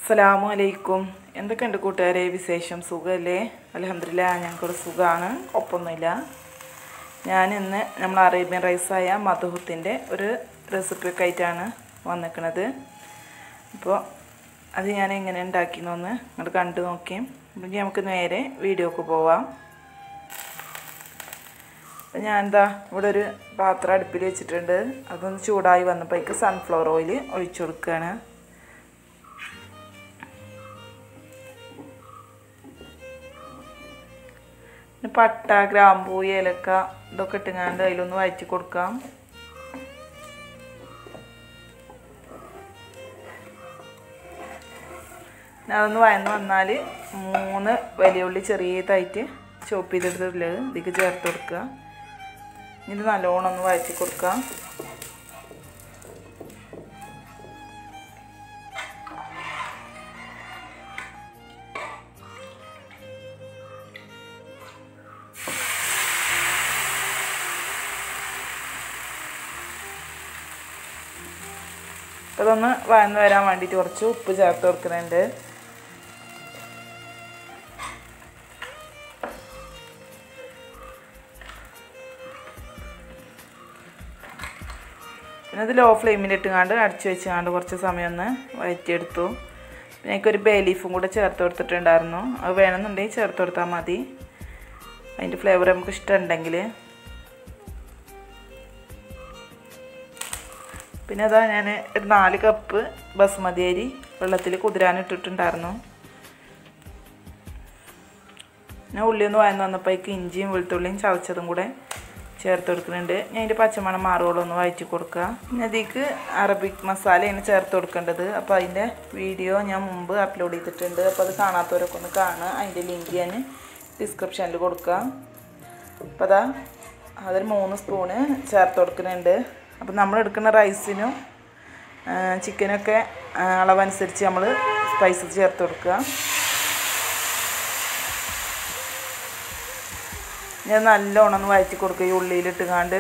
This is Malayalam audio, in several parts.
അസ്സലാമു അലൈക്കും എന്തൊക്കെയുണ്ട് കൂട്ടുകാരെ വിശേഷം സുഖമല്ലേ അലഹമില്ല ഞങ്ങൾക്കൊരു സുഖമാണ് ഒപ്പൊന്നുമില്ല ഞാൻ ഇന്ന് നമ്മൾ അറേബ്യൻ റൈസായ മധുഹത്തിൻ്റെ ഒരു റെസിപ്പിയൊക്കെ ആയിട്ടാണ് വന്നിരിക്കുന്നത് അപ്പോൾ അത് ഞാൻ എങ്ങനെ ഉണ്ടാക്കിയെന്നൊന്ന് അങ്ങോട്ട് കണ്ടു നോക്കിയും അപ്പം നമുക്ക് നേരെ വീഡിയോക്ക് പോവാം അപ്പം ഞാൻ എന്താ ഇവിടെ ഒരു പാത്രം അടുപ്പിൽ വെച്ചിട്ടുണ്ട് അതൊന്ന് ചൂടായി വന്നപ്പോഴേക്ക് സൺഫ്ലവർ ഓയിൽ ഒഴിച്ചു കൊടുക്കുകയാണ് പിന്നെ പട്ട ഗ്രാമ്പൂ ഏലക്ക ഇതൊക്കെ ഇട്ടുങ്ങാണ്ട് അതിലൊന്ന് വഴറ്റി കൊടുക്കാം പിന്നെ അതൊന്ന് വയന്ന് വന്നാൽ മൂന്ന് വലിയ ഉള്ളി ചെറിയതായിട്ട് ചോപ്പ് ചെയ്തെടുത്തിട്ടുള്ളത് ഇതിലേക്ക് ചേർത്ത് കൊടുക്കുക ഇത് നല്ലോണം ഒന്ന് വഴറ്റി കൊടുക്കാം അതൊന്ന് വഴന്ന് വരാൻ വേണ്ടിയിട്ട് കുറച്ച് ഉപ്പ് ചേർത്ത് കൊടുക്കുന്നുണ്ട് പിന്നെ അത് ലോ ഫ്ലെയിമിൽ ഇട്ടുകൊണ്ട് അടച്ചു വെച്ചുകൊണ്ട് കുറച്ച് സമയം ഒന്ന് വഴറ്റിയെടുത്തു പിന്നെ എനിക്കൊരു ബേ ലീഫും കൂടെ ചേർത്ത് കൊടുത്തിട്ടുണ്ടായിരുന്നു അത് വേണമെന്നുണ്ടെങ്കിൽ ചേർത്ത് കൊടുത്താൽ മതി അതിൻ്റെ ഫ്ലേവർ നമുക്ക് ഇഷ്ടമുണ്ടെങ്കിൽ പിന്നെ അതാ ഞാൻ ഒരു നാല് കപ്പ് ബസ്മതി അരി വെള്ളത്തിൽ കുതിരാനിട്ടിട്ടുണ്ടായിരുന്നു ഞാൻ ഉള്ളി ഒന്ന് വയന്ന് വന്നപ്പോഴേക്ക് ഇഞ്ചിയും വെളുത്തുള്ളിയും ചതച്ചതും കൂടെ ചേർത്ത് കൊടുക്കുന്നുണ്ട് ഞാൻ അതിൻ്റെ പച്ചമണം മാറുകയുള്ളൂ ഒന്ന് വഴറ്റി കൊടുക്കുക പിന്നെ അതിലേക്ക് അറബിക് മസാലയാണ് ചേർത്ത് കൊടുക്കേണ്ടത് അപ്പോൾ അതിൻ്റെ വീഡിയോ ഞാൻ മുമ്പ് അപ്ലോഡ് ചെയ്തിട്ടുണ്ട് അപ്പോൾ അത് കാണാത്തവരൊക്കെ ഒന്ന് കാണുക അതിൻ്റെ ലിങ്ക് ഞാൻ ഡിസ്ക്രിപ്ഷനിൽ കൊടുക്കുക അപ്പോൾ അതാ അതൊരു മൂന്ന് സ്പൂണ് ചേർത്ത് കൊടുക്കുന്നുണ്ട് അപ്പോൾ നമ്മൾ എടുക്കുന്ന റൈസിനും ചിക്കനൊക്കെ അളവനുസരിച്ച് നമ്മൾ സ്പൈസസ് ചേർത്ത് കൊടുക്കുക ഞാൻ നല്ലോണം ഒന്ന് വഴറ്റി കൊടുക്കുക ഈ ഉള്ളിയിലിട്ടുകാണ്ട്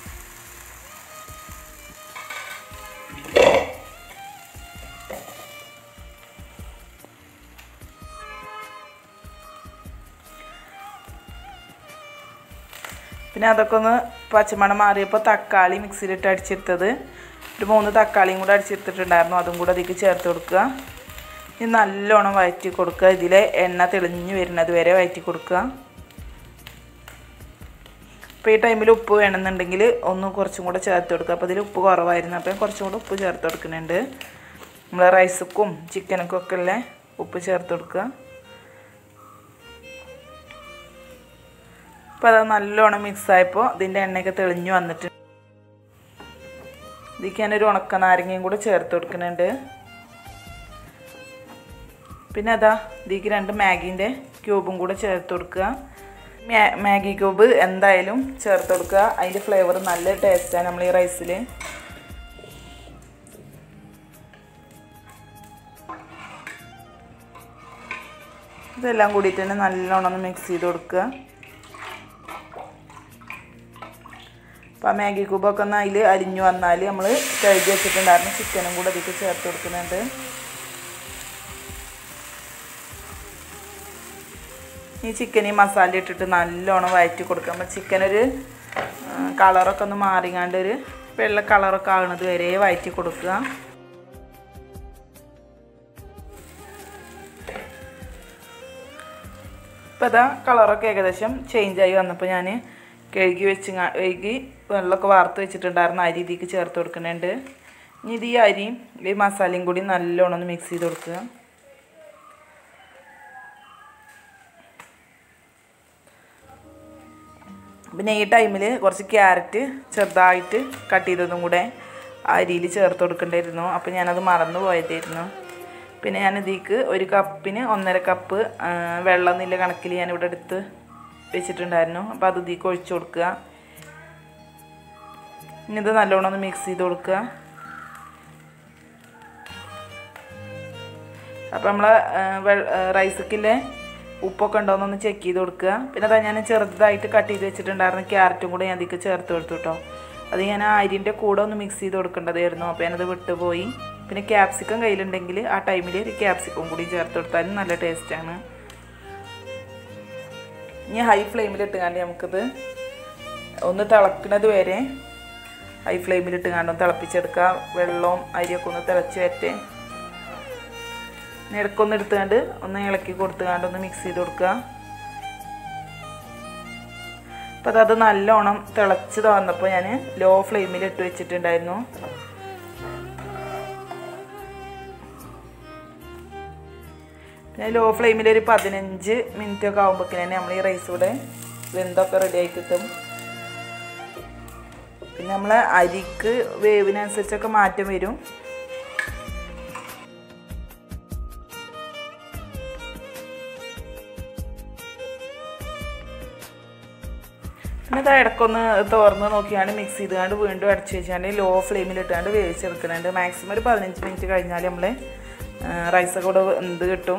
പിന്നെ അതൊക്കെ ഒന്ന് പച്ചമണം മാറിയപ്പോൾ തക്കാളി മിക്സിയിലിട്ട് അടിച്ചെടുത്തത് ഒരു മൂന്ന് തക്കാളിയും കൂടെ അടിച്ചെടുത്തിട്ടുണ്ടായിരുന്നു അതും കൂടെ അതിലേക്ക് ചേർത്ത് കൊടുക്കുക ഇത് നല്ലോണം വഴറ്റി കൊടുക്കുക ഇതിലെ എണ്ണ തെളിഞ്ഞ് വരുന്നത് വരെ വഴറ്റി കൊടുക്കുക അപ്പോൾ ഈ ടൈമിൽ ഉപ്പ് വേണമെന്നുണ്ടെങ്കിൽ ഒന്ന് കുറച്ചും കൂടെ ചേർത്ത് കൊടുക്കുക അപ്പോൾ ഇതിൽ ഉപ്പ് കുറവായിരുന്നു അപ്പോൾ കുറച്ചും കൂടെ ഉപ്പ് ചേർത്ത് കൊടുക്കുന്നുണ്ട് നമ്മൾ റൈസുക്കും ചിക്കനൊക്കെ ഒക്കെ ഉള്ള ഉപ്പ് ചേർത്ത് കൊടുക്കുക അപ്പോൾ അത് നല്ലോണം മിക്സ് ആയപ്പോൾ ഇതിൻ്റെ എണ്ണയൊക്കെ തെളിഞ്ഞു വന്നിട്ട് ഇതിലേക്ക് ഞാനൊരു ഉണക്ക നാരങ്ങയും കൂടെ ചേർത്ത് കൊടുക്കുന്നുണ്ട് പിന്നെ അതാ ഇതിലേക്ക് രണ്ട് മാഗീൻ്റെ ക്യൂബും കൂടെ ചേർത്ത് കൊടുക്കുക മാഗി ക്യൂബ് എന്തായാലും ചേർത്ത് കൊടുക്കുക അതിൻ്റെ ഫ്ലേവർ നല്ല ടേസ്റ്റാണ് നമ്മൾ ഈ റൈസിൽ ഇതെല്ലാം കൂടിയിട്ട് തന്നെ നല്ലോണം ഒന്ന് മിക്സ് ചെയ്ത് കൊടുക്കുക അപ്പോൾ ആ മാഗി ക്യൂബൊക്കെ ഒന്ന് അതിൽ അരിഞ്ഞു വന്നാൽ നമ്മൾ കഴുകി വെച്ചിട്ടുണ്ടായിരുന്നു ചിക്കനും കൂടെ അതിലേക്ക് ചേർത്ത് കൊടുക്കുന്നുണ്ട് ഈ ചിക്കൻ ഈ മസാല ഇട്ടിട്ട് നല്ലോണം വഴറ്റി കൊടുക്കുക അപ്പോൾ ചിക്കൻ ഒരു കളറൊക്കെ ഒന്ന് മാറിങ്ങാണ്ട് ഒരു വെള്ള കളറൊക്കെ ആകുന്നത് വരെ വഴറ്റി കൊടുക്കുക ഇപ്പോൾ അതാ കളറൊക്കെ ഏകദേശം ചേഞ്ചായി വന്നപ്പോൾ ഞാൻ കഴുകി വെച്ച് കഴുകി വെള്ളമൊക്കെ വാർത്ത് വെച്ചിട്ടുണ്ടായിരുന്നു അരി ഇതിലേക്ക് ചേർത്ത് കൊടുക്കുന്നുണ്ട് ഇനി ഇത് ഈ അരിയും ഈ മസാലയും കൂടി നല്ലോണം ഒന്ന് മിക്സ് ചെയ്ത് കൊടുക്കുക പിന്നെ ഈ ടൈമിൽ കുറച്ച് ക്യാരറ്റ് ചെറുതായിട്ട് കട്ട് ചെയ്തതും കൂടെ അരിയിൽ ചേർത്ത് കൊടുക്കേണ്ടിയിരുന്നു അപ്പോൾ ഞാനത് മറന്നു പോയതായിരുന്നു പിന്നെ ഞാൻ ഇതിലേക്ക് ഒരു കപ്പിന് ഒന്നര കപ്പ് വെള്ളം എന്നില്ല കണക്കിൽ ഞാനിവിടെ എടുത്ത് വെച്ചിട്ടുണ്ടായിരുന്നു അപ്പോൾ അത് ഇതിലേക്ക് ഒഴിച്ചു കൊടുക്കുക ഇനി ഇത് നല്ലോണം ഒന്ന് മിക്സ് ചെയ്ത് കൊടുക്കുക അപ്പോൾ നമ്മൾ റൈസക്കില്ലേ ഉപ്പൊക്കെ ഉണ്ടോയെന്നൊന്ന് ചെക്ക് ചെയ്ത് കൊടുക്കുക പിന്നെ അതാ ഞാൻ ചെറുതായിട്ട് കട്ട് ചെയ്ത് വെച്ചിട്ടുണ്ടായിരുന്ന ക്യാരറ്റും കൂടെ ഞാൻ അതിലേക്ക് ചേർത്ത് കൊടുത്തു കേട്ടോ അത് ഞാൻ ആ അരിൻ്റെ കൂടെ ഒന്ന് മിക്സ് ചെയ്ത് കൊടുക്കേണ്ടതായിരുന്നു അപ്പോൾ ഞാനത് വിട്ടുപോയി പിന്നെ ക്യാപ്സിക്കം കയ്യിലുണ്ടെങ്കിൽ ആ ടൈമിൽ ഒരു ക്യാപ്സിക്കം കൂടി ചേർത്ത് കൊടുത്താലും നല്ല ടേസ്റ്റാണ് ഇനി ഹൈ ഫ്ലെയിമിലിട്ട് കണ്ട് നമുക്കിത് ഒന്ന് തിളക്കുന്നത് വരെ ഹൈ ഫ്ലെയിമിലിട്ട് കണ്ട് ഒന്ന് തിളപ്പിച്ചെടുക്കുക വെള്ളവും അരിയൊക്കെ ഒന്ന് തിളച്ച് വരട്ടെ ഇടക്കൊന്ന് എടുത്തുകൊണ്ട് ഒന്ന് ഇളക്കി കൊടുത്തുകൊണ്ട് ഒന്ന് മിക്സ് ചെയ്ത് കൊടുക്കുക അപ്പോൾ അത് നല്ലോണം തിളച്ച് വന്നപ്പോൾ ഞാൻ ലോ ഫ്ലെയിമിൽ ഇട്ട് വെച്ചിട്ടുണ്ടായിരുന്നു പിന്നെ ലോ ഫ്ലെയിമിൽ ഒരു പതിനഞ്ച് മിനിറ്റ് ഒക്കെ ആകുമ്പോഴേക്കും തന്നെ നമ്മൾ ഈ റൈസ് കൂടെ വെന്തൊക്കെ റെഡി ആയി കിട്ടും പിന്നെ നമ്മൾ അരിക്ക് വേവിനനുസരിച്ചൊക്കെ മാറ്റം വരും പിന്നെ ഇത് ഇടയ്ക്കൊന്ന് തുറന്ന് നോക്കിയാണ്ട് മിക്സ് ചെയ്തുകൊണ്ട് വീണ്ടും അടച്ച് വെച്ചാണ്ട് ലോ ഫ്ലെയിമിൽ ഇട്ടാണ്ട് വേവിച്ചെടുക്കുന്നുണ്ട് മാക്സിമം ഒരു പതിനഞ്ച് മിനിറ്റ് കഴിഞ്ഞാൽ നമ്മൾ റൈസൊക്കെ കൂടെ എന്ത് കിട്ടും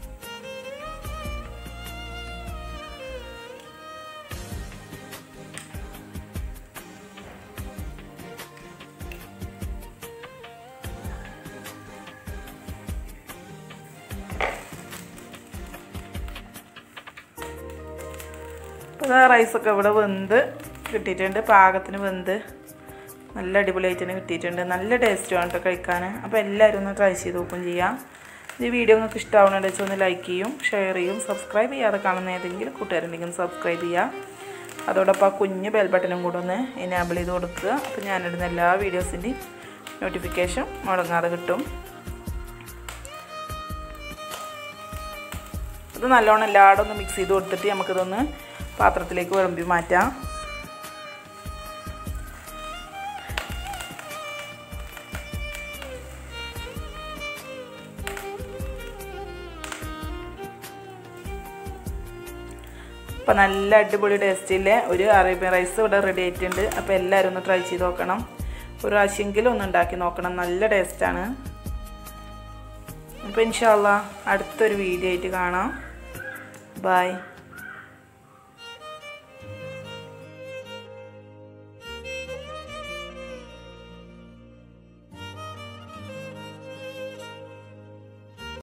അപ്പോൾ റൈസൊക്കെ ഇവിടെ വെന്ത് കിട്ടിയിട്ടുണ്ട് പാകത്തിന് വെന്ത് നല്ല അടിപൊളിയായിട്ട് തന്നെ കിട്ടിയിട്ടുണ്ട് നല്ല ടേസ്റ്റുമാണ് കേട്ടോ കഴിക്കാൻ അപ്പോൾ എല്ലാവരും ഒന്ന് ട്രൈ ചെയ്ത് നോക്കും ചെയ്യാം ഈ വീഡിയോ നിങ്ങൾക്ക് ഇഷ്ടമാവുന്നുണ്ട് വെച്ചാൽ ഒന്ന് ലൈക്ക് ചെയ്യും ഷെയർ ചെയ്യും സബ്സ്ക്രൈബ് ചെയ്യാതെ കാണുന്ന ഏതെങ്കിലും കൂട്ടുകാരുണ്ടെങ്കിൽ സബ്സ്ക്രൈബ് ചെയ്യുക അതോടൊപ്പം ആ കുഞ്ഞ് ബെൽ ബട്ടനും കൂടെ ഒന്ന് എനാബിൾ ചെയ്ത് കൊടുക്കുക അപ്പോൾ ഞാനിടുന്ന എല്ലാ വീഡിയോസിൻ്റെയും നോട്ടിഫിക്കേഷൻ മുടങ്ങാതെ കിട്ടും ഇത് നല്ലോണം എല്ലായിടും ഒന്ന് മിക്സ് ചെയ്ത് കൊടുത്തിട്ട് നമുക്കിതൊന്ന് പാത്രത്തിലേക്ക് വിളമ്പി മാറ്റാം അപ്പോൾ നല്ല അടിപൊളി ടേസ്റ്റിലെ ഒരു അറേബ്യൻ റൈസ് ഇവിടെ റെഡി ആയിട്ടുണ്ട് അപ്പോൾ എല്ലാവരും ഒന്ന് ട്രൈ ചെയ്ത് നോക്കണം ഒരു പ്രാവശ്യമെങ്കിലും ഒന്ന് ഉണ്ടാക്കി നോക്കണം നല്ല ടേസ്റ്റാണ് അപ്പോൾ ഇൻഷാല്ല അടുത്തൊരു വീഡിയോ ആയിട്ട് കാണാം ബൈ